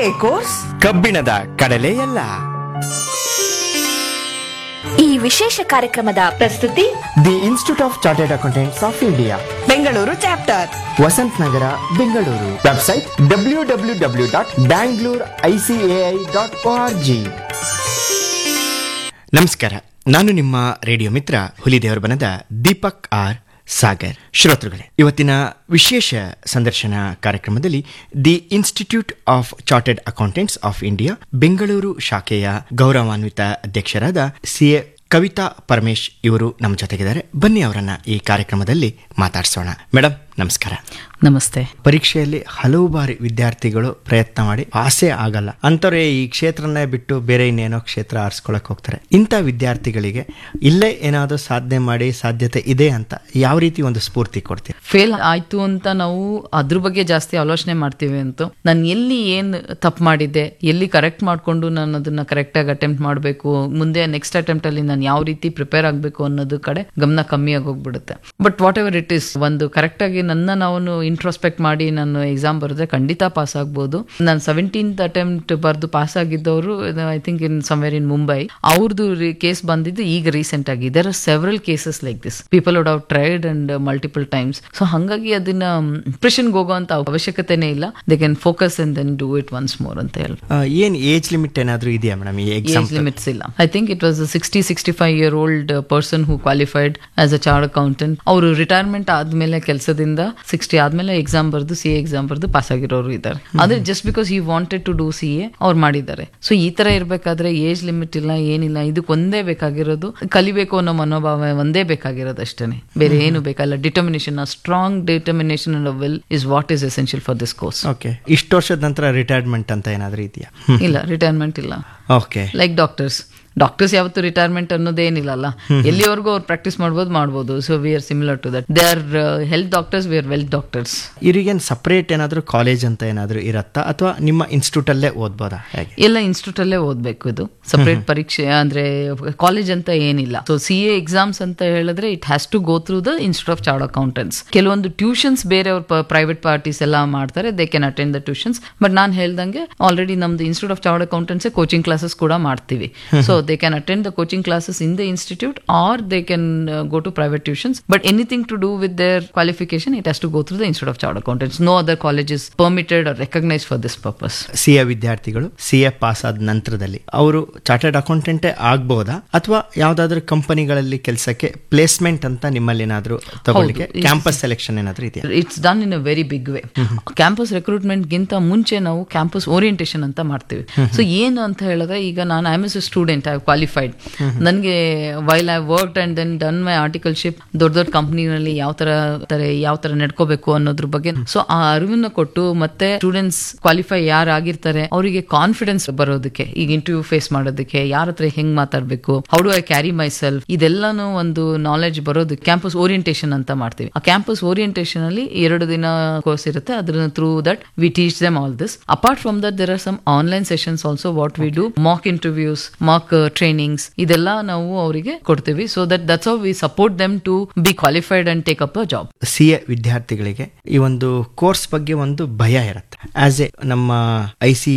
A course ಕಬ್ಬಿಣದ ಕಡಲೆಯಲ್ಲ ಈ ವಿಶೇಷ ಕಾರ್ಯಕ್ರಮದ ಪ್ರಸ್ತುತಿ the institute of chartered accountants of India Bengaluru chapter Vasanth Nagar Bengaluru website W W W dot Bangalore ICAI dot O R G ನಮಸ್ಕಾರ ನಾನು ನಿಮ್ಮ ರೇಡಿಯೋ ಮಿತ್ರ ಹುಲಿದೇವರ ಬನದ ದೀಪಕ್ ಆರ್ ಸಾಗರ್ ಶ್ರೋತೃಗಳೇ ಇವತ್ತಿನ ವಿಶೇಷ ಸಂದರ್ಶನ ಕಾರ್ಯಕ್ರಮದಲ್ಲಿ the institute of chartered accountants of India Bengaluru ಶಾಖೆಯ ಗೌರವಾನ್ವಿತ ಅಧ್ಯಕ್ಷರಾದ ಸಿ ಎ ಕವಿತಾ ಪರಮೇಶ್ ಇವರು ನಮ್ಮ ಜೊತೆಗಿದ್ದಾರೆ ಬನ್ನಿ ಅವರನ್ನ ಈ ಕಾರ್ಯಕ್ರಮದಲ್ಲಿ ಮಾತಾಡಿಸೋಣ ಮೇಡಮ್ ನಮಸ್ಕಾರ ನಮಸ್ತೆ ಪರೀಕ್ಷೆಯಲ್ಲಿ ಹಲವು ಬಾರಿ ವಿದ್ಯಾರ್ಥಿಗಳು ಪ್ರಯತ್ನ ಮಾಡಿ ಪಾಸೇ ಆಗಲ್ಲ ಅಂಥವ್ರೆ ಈ ಕ್ಷೇತ್ರನೇ ಬಿಟ್ಟು ಬೇರೆ ಇನ್ನೇನೋ ಕ್ಷೇತ್ರ ಆರಿಸ್ಕೊಳಕ್ ಹೋಗ್ತಾರೆ ಇಂಥ ವಿದ್ಯಾರ್ಥಿಗಳಿಗೆ ಇಲ್ಲೇ ಏನಾದರೂ ಸಾಧನೆ ಮಾಡಿ ಸಾಧ್ಯತೆ ಇದೆ ಅಂತ ಯಾವ ರೀತಿ ಒಂದು ಸ್ಫೂರ್ತಿ ಕೊಡ್ತೀರಿ ಫೇಲ್ ಆಯ್ತು ಅಂತ ನಾವು ಅದ್ರ ಬಗ್ಗೆ ಜಾಸ್ತಿ ಆಲೋಚನೆ ಮಾಡ್ತೀವಿ ಅಂತ ನಾನು ಎಲ್ಲಿ ಏನು ತಪ್ಪು ಮಾಡಿದ್ದೆ ಎಲ್ಲಿ ಕರೆಕ್ಟ್ ಮಾಡಿಕೊಂಡು ನಾನು ಅದನ್ನ ಕರೆಕ್ಟಾಗಿ ಅಟೆಂಪ್ಟ್ ಮಾಡಬೇಕು ಮುಂದೆ ನೆಕ್ಸ್ಟ್ ಅಟೆಂಪ್ಟ್ ಅಲ್ಲಿ ನಾನು ಯಾವ ರೀತಿ ಪ್ರಿಪೇರ್ ಆಗಬೇಕು ಅನ್ನೋದು ಕಡೆ ಗಮನ ಕಮ್ಮಿ ಆಗೋಗ್ಬಿಡುತ್ತೆ but whatever it is ಒಂದು ಕರೆಕ್ಟಾಗಿ ನನ್ನ ನಾವು ಇಂಟ್ರೋಸ್ಪೆಕ್ಟ್ ಮಾಡಿ ನಾನು ಎಕ್ಸಾಮ್ ಬರೆದ್ರೆ ಖಂಡಿತ ಪಾಸ್ ಆಗ್ಬೋದು ನಾನು ಸೆವೆಂಟೀನ್ತ್ ಅಟೆಂಪ್ಟ್ ಬರೆದು ಪಾಸ್ ಆಗಿದ್ದವರು I think in somewhere in Mumbai ಅವ್ರದ್ದು ಕೇಸ್ ಬಂದಿದ್ದು ಈಗ ರೀಸೆಂಟ್ ಆಗಿ there are several cases like this people would have tried and multiple times so ಹಾಗಾಗಿ ಅದನ್ನ ಪ್ರಿಷನ್ಗೆ ಹೋಗುವಂತ ಅವಶ್ಯಕತೆನೇ ಇಲ್ಲ they can focus and then do it once more ಅಂತ ಹೇಳಿ ಏನು ಏಜ್ ಲಿಮಿಟ್ ಏನಾದರೂ ಇದೆಯಾ ಮೇಡಮ್ ಈ ಎಕ್ಸಾಮ್ ಏಜ್ ಲಿಮಿಟ್ಸ್ ಇಲ್ಲ I think it was sixty sixty five year old person who qualified as a chartered accountant ಅವರು retirement ಆದ್ಮೇಲೆ ಕೆಲಸದಿಂದ ಸಿಕ್ಸ್ಟಿ ಆದ್ಮೇಲೆ ಎಕ್ಸಾಮ್ ಬರೆದು ಸಿ ಎಕ್ಸಾಮ್ ಬರೆದು ಪಾಸ್ ಆಗಿರೋರು ಇದ್ದಾರೆ ಆದ್ರೆ just because he wanted to do C A ಅವ್ರು ಮಾಡಿದ್ದಾರೆ ಸೊ ಈ ತರ ಇರ್ಬೇಕಾದ್ರೆ ಏಜ್ ಲಿಮಿಟ್ ಇಲ್ಲ ಏನಿಲ್ಲ ಇದಕ್ಕೆ ಒಂದೇ ಬೇಕಾಗಿರೋದು ಕಲಿಬೇಕು ಅನ್ನೋ ಮನೋಭಾವ ಒಂದೇ ಬೇಕಾಗಿರೋದು ಅಷ್ಟೇನೆ ಬೇರೆ ಏನು ಬೇಕಲ್ಲ determination strong determination and will is what is essential for this course okay ಇಷ್ಟು ವರ್ಷದ ನಂತರ ರಿಟೈರ್ಮೆಂಟ್ ಅಂತ ಏನಾದರೂ ಇದೆಯಾ ಇಲ್ಲ ರಿಟೈರ್ಮೆಂಟ್ ಇಲ್ಲ ಓಕೆ ಲೈಕ್ ಡಾಕ್ಟರ್ಸ್ ಡಾಕ್ಟರ್ಸ್ ಯಾವತ್ತು ರಿಟೈರ್ಮೆಂಟ್ ಅನ್ನೋದೇನಿಲ್ಲಲ್ಲ ಎಲ್ಲಿವರೆಗೂ ಅವ್ರು ಪ್ರಾಕ್ಟೀಸ್ ಮಾಡ್ಬೋದು ಮಾಡ್ಬೋದು so we are similar to that they are health doctors we are wealth doctors ಇವ್ರಿಗೇನು ಸಪ್ರೇಟ್ ಏನಾದರೂ ಕಾಲೇಜ್ ಅಂತ ಏನಾದರೂ ಇರತ್ತಾ ಅಥವಾ ನಿಮ್ಮ ಇನ್ಸ್ಟಿಟ್ಯೂಟಲ್ಲೇ ಓದ್ಬೋದಾ ಹೇಗೆ ಎಲ್ಲ ಇನ್ಸ್ಟಿಟ್ಯೂಟ್ ಅಲ್ಲೇ ಓದ್ಬೇಕು ಇದು ಸಪರೇಟ್ ಪರೀಕ್ಷೆ ಅಂದ್ರೆ ಕಾಲೇಜ್ ಅಂತ ಏನಿಲ್ಲ ಸೊ ಸಿ ಎ ಎಕ್ಸಾಮ್ಸ್ ಅಂತ ಹೇಳಿದ್ರೆ it has to go through the institute of chartered accountants ಕೆಲವೊಂದು ಟ್ಯೂಷನ್ಸ್ ಬೇರೆಯವ್ರ ಪ್ರೈವೇಟ್ ಪಾರ್ಟೀಸ್ ಎಲ್ಲ ಮಾಡ್ತಾರೆ they can attend the tuitions but ನಾನು ಹೇಳ್ದಂಗೆ ಆಲ್ರೆಡಿ ನಮ್ದು institute of chartered accountants coaching classes ಕೂಡ ಮಾಡ್ತೀವಿ so they can attend the coaching classes in the institute or they can go to private tuitions but anything to do with their qualification it has to go through the institute of chartered accountants no other college is permitted or recognise for this purpose C A ವಿದ್ಯಾರ್ಥಿಗಳು C A pass ಆದ ನಂತರದಲ್ಲಿ ಅವರು chartered ಅಕೌಂಟೆಂಟೇ ಆಗ್ಬೋದಾ ಅಥವಾ ಯಾವ್ದಾದ್ರು ಕಂಪನಿಗಳಲ್ಲಿ ಕೆಲಸಕ್ಕೆ placement ಅಂತ ನಿಮ್ಮಲ್ಲಿ ಏನಾದರೂ ತಗೊಳ್ಳಿಕ್ಕೆ ಕ್ಯಾಂಪಸ್ ಸೆಲೆಕ್ಷನ್ ಏನಾದರೂ ಇದೆಯಾ it's done in a very big way campus recruitment ಗಿಂತ ಮುಂಚೆ ನಾವು ಕ್ಯಾಂಪಸ್ ಓರಿಯಂಟೇಷನ್ ಅಂತ ಮಾಡ್ತೀವಿ ಸೊ ಏನು ಅಂತ ಹೇಳಿದ್ರೆ ಈಗ ನಾನು I as a student I qualified ನನಗೆ while I work and then done my articleship ದೊಡ್ಡ ದೊಡ್ಡ ಕಂಪ್ನಿನಲ್ಲಿ ಯಾವ ತರ ತಾರೆ ಯಾವ ತರ ನಡ್ಕೋಬೇಕು ಅನ್ನೋದ್ರ ಬಗ್ಗೆ ಸೊ ಆ ಅರಿವನ್ನ ಕೊಟ್ಟು ಮತ್ತೆ ಸ್ಟೂಡೆಂಟ್ಸ್ ಕ್ವಾಲಿಫೈ ಯಾರು ಆಗಿರ್ತಾರೆ ಅವರಿಗೆ ಕಾನ್ಫಿಡೆನ್ಸ್ ಬರೋದಕ್ಕೆ ಈಗ ಇಂಟರ್ವ್ಯೂ ಫೇಸ್ ಮಾಡೋದಕ್ಕೆ ಯಾರ ಹತ್ರ ಹೆಂಗ್ ಮಾತಾಡ್ಬೇಕು how do I carry myself ಇದೆಲ್ಲಾನು ಒಂದು ನಾಲೆಜ್ ಬರೋದು ಕ್ಯಾಂಪಸ್ ಓರಿಯಂಟೇಷನ್ ಅಂತ ಮಾಡ್ತೀವಿ ಆ ಕ್ಯಾಂಪಸ್ ಓರಿಯಂಟೇಷನ್ ಅಲ್ಲಿ ಎರಡು ದಿನ ಕೋರ್ಸ್ ಇರುತ್ತೆ ಅದ್ರ through that we teach them all this apart from that there are some online sessions also what we do mock interviews mock trainings ಇದೆಲ್ಲ ನಾವು ಅವರಿಗೆ ಕೊಡ್ತೀವಿ so that that's how we support them to be qualified and take up a job C A ವಿದ್ಯಾರ್ಥಿಗಳಿಗೆ ಈ ಒಂದು course ಬಗ್ಗೆ ಒಂದು ಭಯ ಇರುತ್ತೆ ಆಸ್ ಎ ನಮ್ಮ ಐ ಸಿ